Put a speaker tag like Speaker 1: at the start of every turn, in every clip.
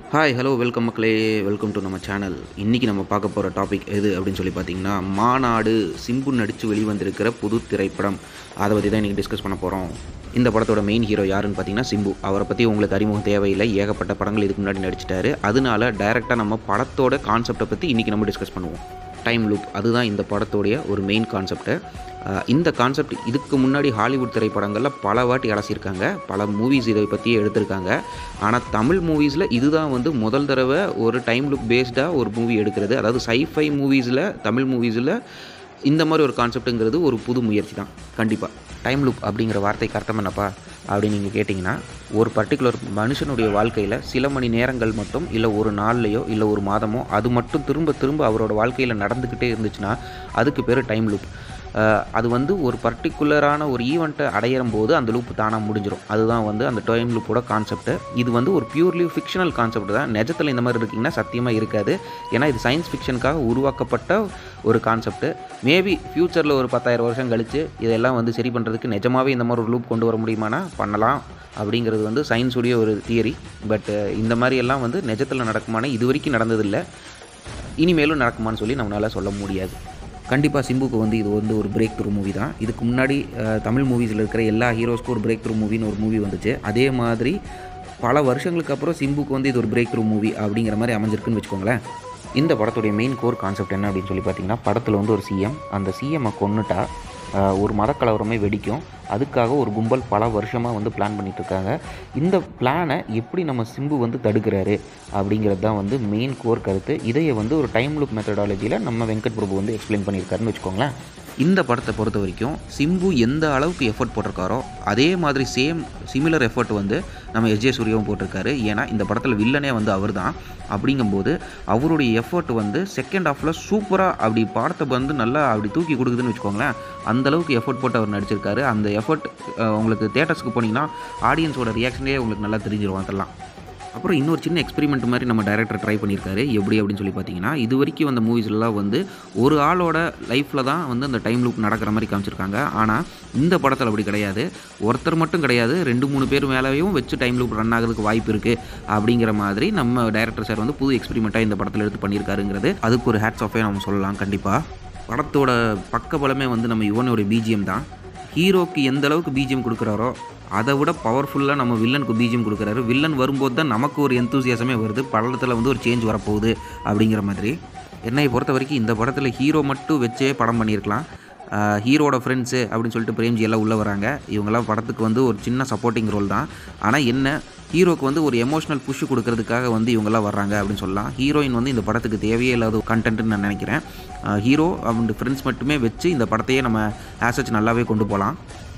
Speaker 1: hi hello welcome மக்களே welcome to நம்ம channel இன்றைக்கி நம்ம பார்க்க போகிற டாபிக் எது அப்படின்னு சொல்லி பார்த்தீங்கன்னா மாநாடு சிம்பு நடித்து வெளிவந்திருக்கிற புது திரைப்படம் அதை பற்றி தான் இன்றைக்கி டிஸ்கஸ் பண்ண போகிறோம் இந்த படத்தோட மெயின் ஹீரோ யாருன்னு பார்த்தீங்கன்னா சிம்பு அவரை பற்றி உங்களுக்கு அறிமுகம் தேவையில்லை ஏகப்பட்ட படங்கள் இதுக்கு முன்னாடி நடிச்சிட்டாரு அதனால டைரெக்டாக நம்ம படத்தோட கான்செப்டை பற்றி இன்றைக்கி நம்ம டிஸ்கஸ் பண்ணுவோம் டைம் லூப் அதுதான் இந்த படத்தோடைய ஒரு மெயின் கான்செப்ட்டு இந்த கான்செப்ட் இதுக்கு முன்னாடி ஹாலிவுட் திரைப்படங்களில் பல வாட்டி அலசியிருக்காங்க பல மூவிஸ் இதை பற்றி எடுத்திருக்காங்க ஆனால் தமிழ் மூவிஸில் இதுதான் வந்து முதல் தடவை ஒரு டைம் லுக் பேஸ்டாக ஒரு மூவி எடுக்கிறது அதாவது சைஃபை மூவிஸில் தமிழ் மூவிஸில் இந்த மாதிரி ஒரு கான்செப்ட்டுங்கிறது ஒரு புது முயற்சி தான் கண்டிப்பாக டைம் லுப் அப்படிங்கிற வார்த்தைக்கு அர்த்தம் என்னப்பா அப்படின்னு நீங்கள் கேட்டிங்கன்னா ஒரு பர்டிகுலர் மனுஷனுடைய வாழ்க்கையில் சில மணி நேரங்கள் மட்டும் இல்லை ஒரு நாள்லையோ இல்லை ஒரு மாதமோ அது மட்டும் திரும்ப திரும்ப அவரோட வாழ்க்கையில் நடந்துக்கிட்டே இருந்துச்சுன்னா அதுக்கு பேர் டைம் லூப் அது வந்து ஒரு பர்டிகுலரான ஒரு ஈவெண்ட்டை அடையிறம் போது அந்த லூப் தானாக முடிஞ்சிடும் அதுதான் வந்து அந்த டைம் லூப்போட கான்செப்ட் இது வந்து ஒரு பியூர்லி ஃபிக்ஷனல் கான்செப்ட் தான் நிஜத்தில் இந்த மாதிரி இருக்கீங்கன்னா சத்தியமாக இருக்காது ஏன்னா இது சயின்ஸ் ஃபிக்ஷனுக்காக உருவாக்கப்பட்ட ஒரு கான்செப்ட் மேபி ஃப்யூச்சரில் ஒரு பத்தாயிரம் வருஷம் கழித்து இதெல்லாம் வந்து சரி பண்ணுறதுக்கு நிஜமாகவே இந்த மாதிரி ஒரு லூப் கொண்டு வர முடியுமானா பண்ணலாம் அப்படிங்கிறது வந்து சயின்ஸுடைய ஒரு தியரி பட் இந்த மாதிரி எல்லாம் வந்து நிஜத்தில் நடக்குமானா இது வரைக்கும் நடந்ததில்லை இனிமேலும் நடக்குமான்னு சொல்லி நம்மளால் சொல்ல முடியாது கண்டிப்பாக சிம்புக்கு வந்து இது வந்து ஒரு பிரேக் த்ரூ மூவி தான் இதுக்கு முன்னாடி தமிழ் மூவிஸில் இருக்கிற எல்லா ஹீரோஸ்க்கும் ஒரு பிரேக் த்ரூ மூவின்னு ஒரு மூவி வந்துச்சு அதே மாதிரி பல வருஷங்களுக்கு அப்புறம் சிம்புக்கு வந்து இது ஒரு பிரேக் த்ரூ மூவி அப்படிங்கிற மாதிரி அமைஞ்சிருக்குன்னு வச்சுக்கோங்களேன் இந்த படத்துடைய மெயின் கோர் கான்செப்ட் என்ன அப்படின்னு சொல்லி பார்த்தீங்கன்னா படத்தில் வந்து ஒரு சிஎம் அந்த சிஎம்மை கொண்டுட்டா ஒரு மதக்கலவரமே வெடிக்கும் அதுக்காக ஒரு கும்பல் பல வருஷமாக வந்து பிளான் பண்ணிகிட்ருக்காங்க இந்த பிளானை எப்படி நம்ம சிம்பு வந்து தடுக்கிறாரு அப்படிங்கிறது தான் வந்து மெயின் கோர் கருத்து இதையை வந்து ஒரு டைம் லுக் மெத்தடாலஜியில் நம்ம வெங்கட் பிரபு வந்து எக்ஸ்பிளைன் பண்ணியிருக்காருன்னு வச்சுக்கோங்களேன் இந்த படத்தை பொறுத்த வரைக்கும் சிம்பு எந்த அளவுக்கு எஃபர்ட் போட்டிருக்காரோ அதே மாதிரி சேம் சிமிலர் எஃபர்ட் வந்து நம்ம எஸ்ஜே சூர்யாவும் போட்டிருக்காரு ஏன்னா இந்த படத்தில் வில்லனே வந்து அவர் தான் அப்படிங்கும்போது அவருடைய எஃபர்ட் வந்து செகண்ட் ஹாஃபில் சூப்பராக அப்படி படத்தை வந்து நல்லா அப்படி தூக்கி கொடுக்குதுன்னு வச்சுக்கோங்களேன் அந்தளவுக்கு எஃபர்ட் போட்டு அவர் நடிச்சிருக்காரு அந்த எஃபர்ட் உங்களுக்கு தேட்டர்ஸ்க்கு போனீங்கன்னா ஆடியன்ஸோட ரியாக்ஷனே உங்களுக்கு நல்லா தெரிஞ்சிடும் அதெல்லாம் அப்புறம் இன்னொரு சின்ன எக்ஸ்பெரிமெண்ட் மாதிரி நம்ம டைரக்டர் ட்ரை பண்ணியிருக்காரு எப்படி அப்படின்னு சொல்லி பார்த்தீங்கன்னா இது வரைக்கும் வந்த மூவிஸ்லாம் வந்து ஒரு ஆளோட லைஃப்பில் தான் வந்து அந்த டைம் லூப் நடக்கிற மாதிரி காமிச்சிருக்காங்க ஆனால் இந்த படத்தில் அப்படி கிடையாது ஒருத்தர் மட்டும் கிடையாது ரெண்டு மூணு பேர் மேலேயும் வச்சு டைம் லூப் ரன் ஆகிறதுக்கு வாய்ப்பு இருக்குது அப்படிங்கிற மாதிரி நம்ம டைரக்டர் சார் வந்து புது எக்ஸ்பெரிமெண்ட்டாக இந்த படத்தில் எடுத்து பண்ணியிருக்காருங்கிறது அதுக்கு ஒரு ஹேட்ஸ் ஆஃபே நம்ம சொல்லலாம் கண்டிப்பாக படத்தோட பக்க பலமே வந்து நம்ம யுவனோட பிஜிஎம் தான் ஹீரோக்கு எந்த அளவுக்கு பிஜிஎம் கொடுக்குறாரோ அதை விட பவர்ஃபுல்லாக நம்ம வில்லனுக்கு பீஜியம் கொடுக்குறாரு வில்லன் வரும்போது தான் நமக்கு ஒரு எந்தூசியாசமே வருது படத்தில் வந்து ஒரு சேஞ்ச் வரப்போகுது அப்படிங்கிற மாதிரி என்னை பொறுத்த வரைக்கும் இந்த படத்தில் ஹீரோ மட்டும் வச்சே படம் பண்ணியிருக்கலாம் ஹீரோட ஃப்ரெண்ட்ஸு அப்படின்னு சொல்லிட்டு பிரேம்ஜி எல்லாம் உள்ளே வராங்க இவங்கெல்லாம் படத்துக்கு வந்து ஒரு சின்ன சப்போர்ட்டிங் ரோல் தான் ஆனால் என்ன ஹீரோக்கு வந்து ஒரு எமோஷனல் புஷ் கொடுக்கறதுக்காக வந்து இவங்கெல்லாம் வர்றாங்க அப்படின்னு சொல்லலாம் ஹீரோயின் வந்து இந்த படத்துக்கு தேவையே இல்லாத கண்டென்ட்னு நான் நினைக்கிறேன் ஹீரோ அவங்க ஃப்ரெண்ட்ஸ் மட்டுமே வச்சு இந்த படத்தையே நம்ம ஆசச் நல்லாவே கொண்டு போகலாம்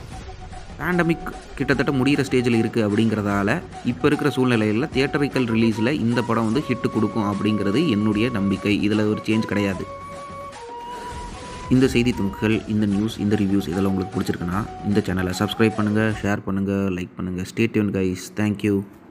Speaker 1: பேண்டமிக் கிட்டத்தட்ட முடிகிற ஸ்டேஜில் இருக்குது அப்படிங்கிறதால இப்போ இருக்கிற சூழ்நிலையில் தியேட்டரிக்கல் ரிலீஸில் இந்த படம் வந்து ஹிட்டு கொடுக்கும் அப்படிங்கிறது என்னுடைய நம்பிக்கை இதில் ஒரு சேஞ்ச் கிடையாது இந்த செய்தி துணுக்குகள் இந்த நியூஸ் இந்த ரிவ்யூஸ் இதெல்லாம் உங்களுக்கு பிடிச்சிருக்குன்னா இந்த சேனலை சப்ஸ்கிரைப் பண்ணுங்கள் ஷேர் பண்ணுங்கள் லைக் பண்ணுங்கள் ஸ்டேட்யூன் கைஸ் தேங்க்யூ